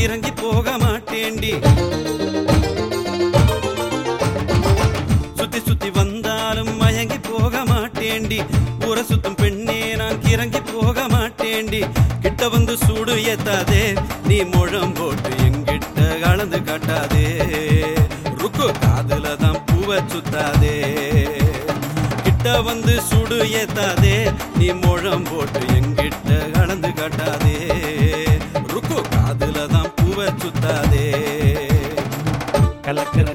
இறங்கி போக மாட்டேண்டி சுத்தி சுத்தி வந்தாலும் மயங்கி போக மாட்டேண்டி ஊர சுத்தும் பெண்ணே நான் கிறங்கி போக மாட்டேண்டி கிட்ட வந்து சூடு ஏத்தாதே நீ முழம் போட்டு எங்கிட்ட கலந்து காட்டாதே ருக்கு காதுல தான் பூவ சுத்தாதே கிட்ட வந்து சுடு ஏத்தாதே நீ முழம் போட்டு எங்கிட்ட கலந்து காட்டாதே ருக்கு காதுல தான் பூவ சுத்தாதே கலக்கிற